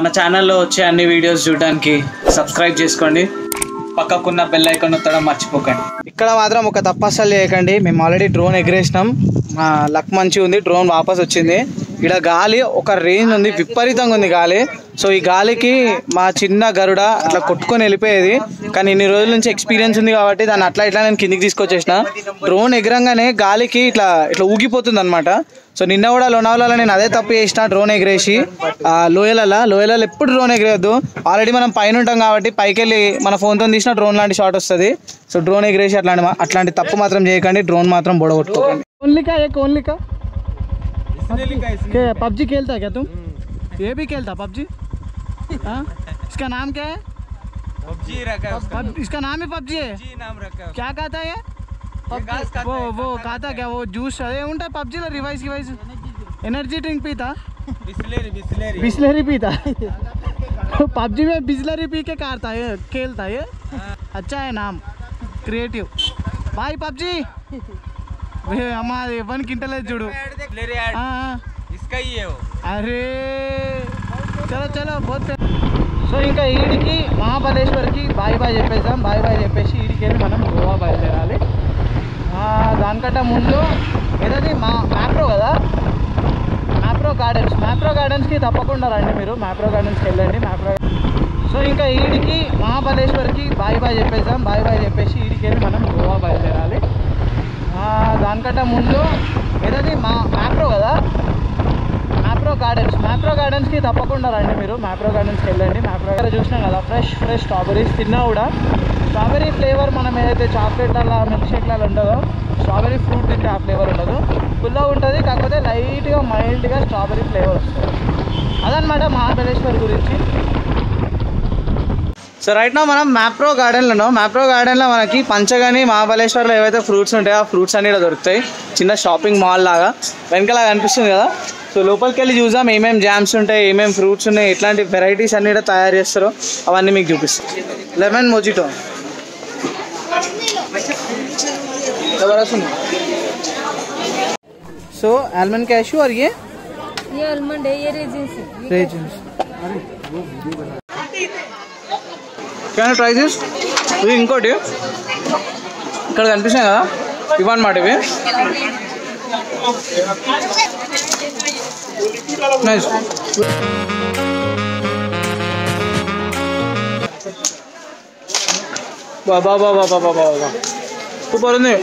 మన ఛానల్లో వచ్చే అన్ని వీడియోస్ చూడడానికి సబ్స్క్రైబ్ చేసుకోండి పక్కకున్న బెల్ ఐకాన్ నొత్తడం మర్చిపోకండి ఇక్కడ మాత్రం ఒక తప్పు అస్సలు చేయకండి మేము ఆల్రెడీ డ్రోన్ ఎగరేసినాం మా లక్ మంచిగా ఉంది డ్రోన్ వాపస్ వచ్చింది ఇక్కడ గాలి ఒక రేంజ్ ఉంది విపరీతంగా ఉంది గాలి సో ఈ గాలికి మా చిన్న గరుడ అట్లా కొట్టుకొని వెళ్ళిపోయేది కానీ ఇన్ని రోజుల నుంచి ఎక్స్పీరియన్స్ ఉంది కాబట్టి దాన్ని అట్లా ఇట్లా నేను కిందికి తీసుకొచ్చేసిన డ్రోన్ ఎగరంగానే గాలికి ఇట్లా ఇట్లా ఊగిపోతుంది అనమాట సో నిన్న కూడా లోనావలలో నేను అదే తప్పు చేసిన డ్రోన్ ఎగరేసి ఆ, లోయలలో లోయలలో ఎప్పుడు డ్రోన్ ఎగరేయద్దు ఆల్రెడీ మనం పైన ఉంటాం కాబట్టి పైకి వెళ్ళి మన ఫోన్తో తీసిన డ్రోన్ లాంటి షాట్ వస్తుంది సో డ్రోన్ ఎగరేసి అట్లాంటి మా- అట్లాంటి తప్పు మాత్రం చేయకండి డ్రోన్ మాత్రం బొడగొట్టుకోకండి ఓన్లీకా ఏ ఓన్లీకా पबजी खेलता है क्या तुम ये भी खेलता पबजी हाँ इसका नाम क्या है पबजी रखा है उसका पब, इसका नाम ही पबजी है जी नाम रखा है क्या कहता है ये घास खाता वो है, वो खाता खाता क्या वो जूस है ఉంటా పబ్జీలో రివైజ్ రివైజ్ एनर्जी ड्रिंक पीता बिस्लेरी बिस्लेरी बिस्लरी पीता पबजी में बिस्लरी पी के करता है खेलता है अच्छा है नाम क्रिएटिव भाई पबजी हमारे वन क्विंटल है जुड़ो बिस्लेरी ऐड हाँ हाँ इसका ही है वो అరే చలో చలో పోతే సో ఇంకా ఈడికి మహాబలేశ్వర్కి బాయ్ బాయ్ చెప్పేసాం బాయ్ బాయ్ చెప్పేసి ఈడికి వెళ్ళి మనం గోవా బయలుదేరాలి ఆ, దానికంటే ముందు ఏదది మా మ్యాప్రో కదా మ్యాప్రో గార్డెన్స్ మ్యాప్రో గార్డెన్స్కి తప్పకుండా రండి మీరు మ్యాప్రో గార్డెన్స్కి వెళ్ళండి మ్యాప్రో సో ఇంకా ఈడికి మహాబలేశ్వర్కి బాయ్ బాయ్ చెప్పేసాం బాయ్ బాయ్ చెప్పేసి ఈడికి వెళ్ళి మనం గోవా బయలుదేరాలి ఆ, దానికంటే ముందు ఏదది మా మ్యాప్రో కదా మ్యాప్రో గార్డెన్స్ మ్యాప్రో గార్డెన్స్కి తప్పకుండా రండి మీరు మ్యాప్రో గార్డెన్స్కి వెళ్ళండి మ్యాప్రో దగ్గర చూసినాం కదా ఫ్రెష్ ఫ్రెష్ స్ట్రాబెరీస్ తిన్నా కూడా స్ట్రాబెరీ ఫ్లేవర్ మనం ఏదైతే చాక్లెట్లలో మిల్క్ షేక్లలో ఉంటుందో స్ట్రాబెరీ ఫ్రూట్ తింటే ఆ ఫ్లేవర్ ఉండదు ఫుల్గా ఉంటుంది కాకపోతే లైట్గా మైల్డ్గా స్ట్రాబెరీ ఫ్లేవర్ వస్తుంది అదనమాట మహాబలేశ్వర్ గురించి సో రైట్ నా మనం మ్యాప్రో గార్డెన్లో మ్యాప్రో గార్డెన్లో మనకి పంచగాని మహాబలేశ్వర్లో ఏవైతే ఫ్రూట్స్ ఉంటాయో ఆ ఫ్రూట్స్ అన్ని ఇక్కడ దొరుకుతాయి చిన్న షాపింగ్ మాల్ లాగా వెనకాల కనిపిస్తుంది కదా సో లోపలికి వెళ్ళి చూద్దాం ఏమేమి జామ్స్ ఉంటాయి ఏమేమి ఫ్రూట్స్ ఉన్నాయి ఎట్లాంటి వెరైటీస్ అన్ని ఇక్కడ తయారు చేస్తారో అవన్నీ మీకు చూపిస్తాం lemon mojito so almond cashew ఆర్ ఏ ये आलमंड है ये रेजिन से రేజిన్స్ కానీ ట్రై చేసి ఇది ఇంకోటి ఇక్కడ కనిపిస్తున్నాయి కదా ఇవన్నమాట ఇవి నైస్ బాబా బాబా బాబా బాబా సూపర్ ఉంది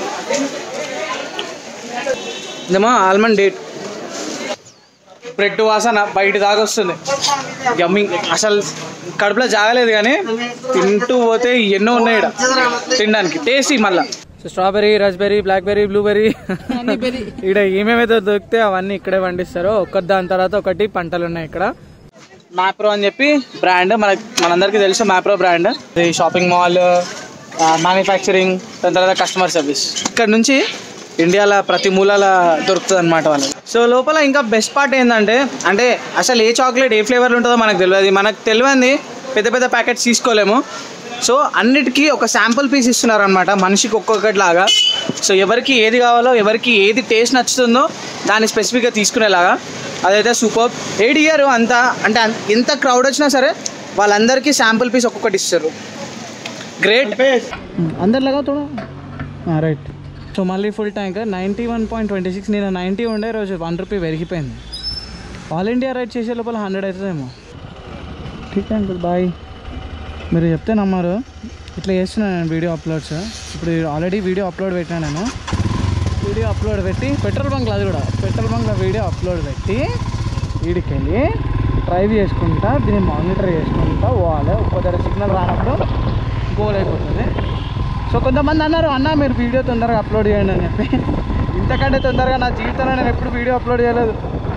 ఇదేమో ఆల్మండ్ డేట్ బ్రెడ్ వాసన బయట దాకా వస్తుంది గమ్మింగ్ అసలు కడుపులో జాగలేదు కానీ తింటూ పోతే ఎన్నో ఉన్నాయి ఈడ తినడానికి టేస్టీ మళ్ళా so strawberry raspberry blackberry blueberry ఇక్కడ ఏమేమైతే దొరికితే అవన్నీ ఇక్కడే పండిస్తారు ఒక్కటి దాని తర్వాత ఒకటి పంటలు ఉన్నాయి ఇక్కడ మ్యాప్రో అని చెప్పి బ్రాండ్ మన మనందరికీ తెలుసు మ్యాప్రో బ్రాండ్ ఇది షాపింగ్ మాల్ మ్యానుఫ్యాక్చరింగ్ దాని తర్వాత కస్టమర్ సర్వీస్ ఇక్కడ నుంచి ఇండియాలో ప్రతి మూలాల దొరుకుతుంది అనమాట వాళ్ళకి సో లోపల ఇంకా బెస్ట్ పార్ట్ ఏంటంటే అంటే అసలు ఏ చాక్లెట్ ఏ ఫ్లేవర్లో ఉంటుందో మనకు తెలియదు మనకు తెలియంది పెద్ద పెద్ద ప్యాకెట్స్ తీసుకోలేము సో అన్నిటికీ ఒక శాంపుల్ పీస్ ఇస్తున్నారు అనమాట మనిషికి ఒక్కొక్కటి లాగా సో ఎవరికి ఏది కావాలో ఎవరికి ఏది టేస్ట్ నచ్చుతుందో దాన్ని స్పెసిఫిక్గా తీసుకునేలాగా అదైతే సూపర్ ఏడు ఇయర్ అంతా అంటే అన్- ఎంత క్రౌడ్ వచ్చినా సరే వాళ్ళందరికీ శాంపుల్ పీస్ ఒక్కొక్కటి ఇస్తారు గ్రేట్ అందరిలాగా తోడా రైట్ సో మళ్ళీ full tank ninety one point twenty six నేను నైంటీ ఉండే రోజు వన్ రూపీ పెరిగిపోయింది ఆల్ ఇండియా రైడ్ చేసే లోపల హండ్రెడ్ అవుతుందేమో ఠీక్ అంకుల్ బాయ్ మీరు చెప్తే నమ్మరు ఇట్లా చేస్తున్నాను నేను వీడియో అప్లోడ్స్ ఇప్పుడు ఆల్రెడీ వీడియో అప్లోడ్ పెట్టాను నేను వీడియో అప్లోడ్ పెట్టి పెట్రోల్ బంక్లో అది కూడా పెట్రోల్ బంక్లో వీడియో అప్లోడ్ పెట్టి వీడికి వెళ్ళి డ్రైవ్ చేసుకుంటా దీన్ని మానిటర్ చేసుకుంటా పోవాలి ఒక్కో దగ్గర సిగ్నల్ రానప్పుడు గోల్ అయిపోతుంది సో కొంతమంది అన్నారు అన్న మీరు వీడియో తొందరగా అప్లోడ్ చేయండి అని చెప్పి ఇంతకంటే తొందరగా నా జీవితంలో నేను ఎప్పుడు వీడియో అప్లోడ్ చేయలేదు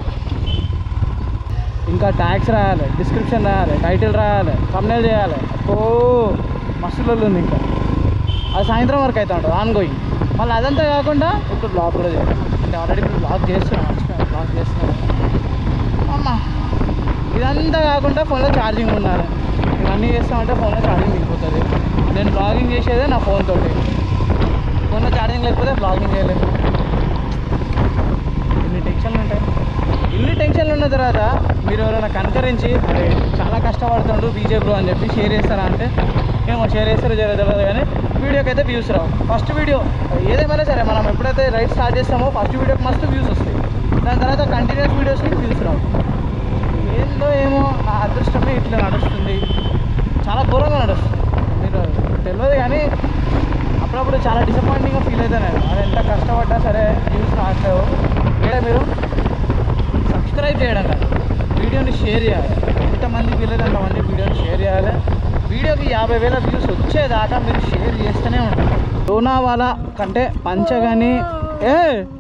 ఇంకా ట్యాగ్స్ రాయాలి డిస్క్రిప్షన్ రాయాలి టైటిల్ రాయాలి thumbnail చేయాలి ఓ మస్తు లొల్లి ఉంది ఇంకా అది సాయంత్రం వరకు అవుతా ఉంటుంది ఆన్ గోయింగ్ మళ్ళీ అదంతా కాకుండా ఇప్పుడు బ్లాగ్ కూడా చేయాలి అంటే ఆల్రెడీ ఇప్పుడు బ్లాగ్ చేస్తున్నాను మర్చిపోయాను బ్లాగ్ చేస్తున్నాను అమ్మ ఇదంతా కాకుండా ఫోన్లో ఛార్జింగ్ ఉండాలి ఇవన్నీ చేస్తామంటే ఫోన్లో ఛార్జింగ్ మిగిలిపోతుంది నేను బ్లాగింగ్ చేసేదే నా ఫోన్ తోటి ఫోన్లో ఛార్జింగ్ లేకపోతే బ్లాగింగ్ చేయలేము ఇన్ని టెన్షన్లు ఉంటాయి ఇన్ని టెన్షన్లు ఉన్న తర్వాత మీరు ఎవరైనా కనకరించి అరే చాలా కష్టపడుతుండు బీజే బ్రో అని చెప్పి షేర్ చేస్తారా అంటే ఏమో షేర్ చేస్తారో జరగదు తెలియదు కానీ వీడియోకి అయితే వ్యూస్ రావు ఫస్ట్ వీడియో ఏదేమైనా సరే మనం ఎప్పుడైతే రైట్ స్టార్ట్ చేస్తామో ఫస్ట్ వీడియోకి మస్తు వ్యూస్ వస్తాయి దాని తర్వాత కంటిన్యూస్ వీడియోస్కి వ్యూస్ రావు ఏందో ఏమో నా అదృష్టమే ఇట్లా నడుస్తుంది చాలా ఘోరంగా నడుస్తుంది మీరు తెలియదు కానీ అప్పుడప్పుడు చాలా డిసప్పాయింటింగ్గా ఫీల్ అవుతాను నేను అది ఎంత కష్టపడ్డా సరే వ్యూస్ రావట్లేవు వేరే మీరు సబ్స్క్రైబ్ చేయడం కాదు వీడియోని షేర్ చేయాలి ఎంతమందికి వీలైతే అంతమంది వీడియోని షేర్ చేయాలి వీడియోకి యాభై వేల వ్యూస్ వచ్చేదాకా మీరు షేర్ చేస్తూనే ఉంటారు లోనావాలా కంటే పంచగాని ఏ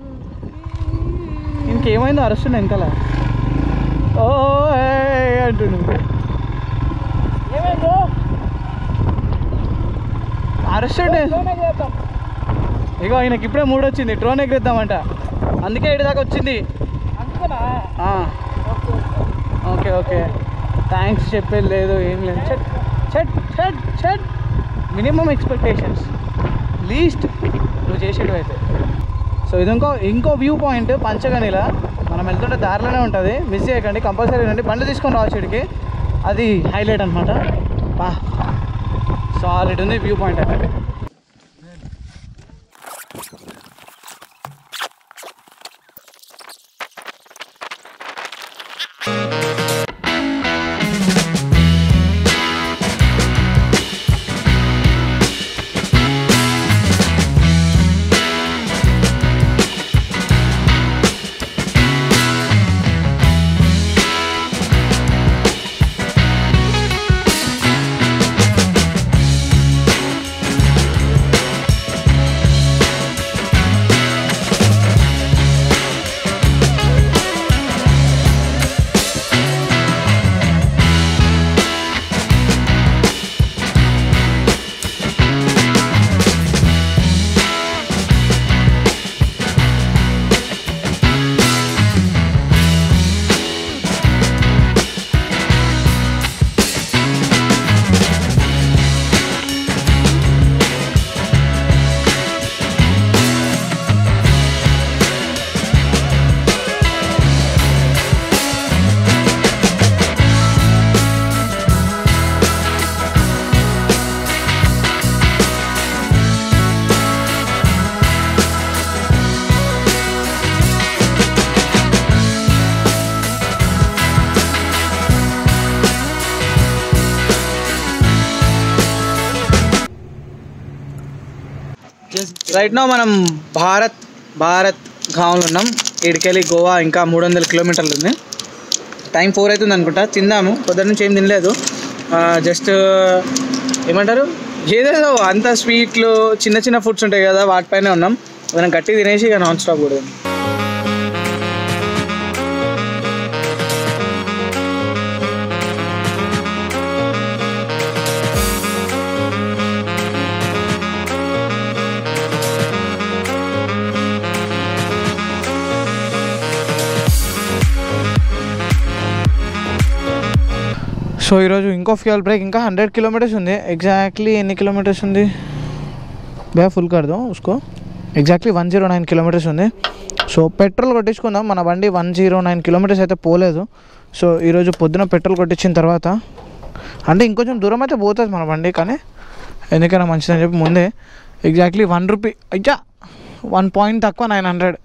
ఇంకేమైందో అరుస్తుండే ఇంకలా ఓ ఏ అంటుండు ఏమైందో అరుస్తుండే ఇగో ఆయనకి ఇప్పుడే మూడు వచ్చింది డ్రోన్ ఎగిరిద్దామంట అందుకే ఇటు దాకా వచ్చింది ఆ. ఓకే ఓకే థ్యాంక్స్ చెప్పేది లేదు ఏం లేదు చెట్ చెట్ చెట్ చెట్ మినిమం ఎక్స్పెక్టేషన్స్ లీస్ట్ నువ్వు చేసేటివి అయితే సో ఇది ఇంకో ఇంకో వ్యూ పాయింట్ పంచగనిలా మనం వెళ్తుంటే దారిలోనే ఉంటుంది మిస్ చేయకండి కంపల్సరీ రండి బండి తీసుకొని రావచ్చు ఇక్కడికి అది హైలైట్ అనమాట బా సాలిడ్ ఉంది వ్యూ పాయింట్ అయితే రైట్ నో మనం భారత్ భారత్ గాంలో ఉన్నాం ఇడికెళ్ళి గోవా ఇంకా మూడు వందల కిలోమీటర్లు ఉంది టైం ఫోర్ అవుతుంది అనుకుంటా తిందాము పొద్దున్న నుంచి ఏం తినలేదు జస్ట్ ఏమంటారు ఏదేదో అంత స్వీట్లు చిన్న చిన్న ఫుడ్స్ ఉంటాయి కదా వాటిపైనే ఉన్నాం మనం గట్టి తినేసి ఇక నాన్ స్టాప్ కూడా సో ఈరోజు ఇంకో ఫ్యూయల్ బ్రేక్ ఇంకా హండ్రెడ్ కిలోమీటర్స్ ఉంది ఎగ్జాక్ట్లీ ఎన్ని కిలోమీటర్స్ ఉంది భయ ఫుల్ కర్దో ఉస్కో exactly one zero nine kilometres ఉంది సో పెట్రోల్ కొట్టించుకుందాం మన బండి వన్ జీరో నైన్ కిలోమీటర్స్ అయితే పోలేదు సో ఈరోజు పొద్దున పెట్రోల్ కొట్టించిన తర్వాత అంటే ఇంకొంచెం దూరం అయితే పోతుంది మన బండి కానీ ఎందుకైనా మంచిదని చెప్పి ముందే ఎగ్జాక్ట్లీ వన్ రూపీ అయ్యా వన్ పాయింట్ తక్కువ nine hundred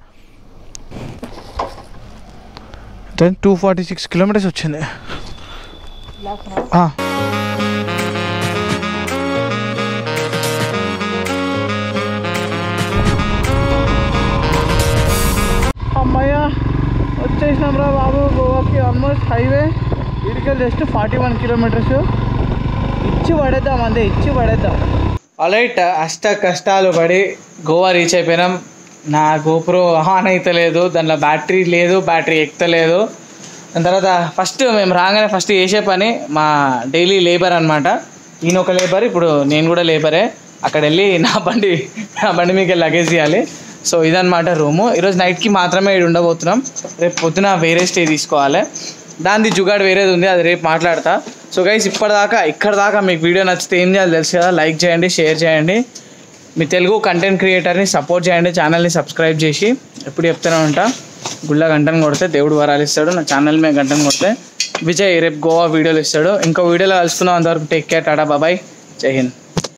two forty six kilometres వచ్చింది ఆ. అమ్మయ్య వచ్చేసినాం రా బాబు గోవాకి ఆల్మోస్ట్ హైవే ఇడికి జస్ట్ ఫార్టీ వన్ కిలోమీటర్స్ ఇచ్చి పడేద్దాం అంతే ఇచ్చి పడేద్దాం అలైట్ అష్ట కష్టాలు పడి గోవా రీచ్ అయిపోయినాం నా గోప్రో ఆన్ అవుతలేదు దాంట్లో బ్యాటరీ లేదు బ్యాటరీ ఎక్కుతలేదు దాని తర్వాత ఫస్ట్ మేము రాగానే ఫస్ట్ చేసే పని మా డైలీ లేబర్ అనమాట ఈయన ఒక లేబర్ ఇప్పుడు నేను కూడా లేబరే అక్కడ వెళ్ళి నా బండి నా బండి మీకు లగేజ్ తీయాలి సో ఇదన్నమాట రూము ఈరోజు నైట్కి మాత్రమే ఇక్కడ ఉండబోతున్నాం రేపు పొద్దున వేరే స్టే తీసుకోవాలి దానిది జుగాడు వేరేది ఉంది అది రేపు మాట్లాడతా సో గైస్ ఇప్పటిదాకా ఇక్కడ దాకా మీకు వీడియో నచ్చితే ఏం చేయాలి తెలుసు కదా లైక్ చేయండి షేర్ చేయండి మీ తెలుగు కంటెంట్ క్రియేటర్ని సపోర్ట్ చేయండి ఛానల్ని సబ్స్క్రైబ్ చేసి ఎప్పుడు చెప్తూనే ఉంటా గుళ్ళ గంటను కొడితే దేవుడు వరాలు ఇస్తాడు నా ఛానల్ మీద గంటను కొడితే విజయ్ రేపు గోవా వీడియోలు ఇస్తాడు ఇంకో వీడియోలో కలుసుకుందాం అంతవరకు టేక్ కేర్ టాటా బాబాయ్ జై హింద్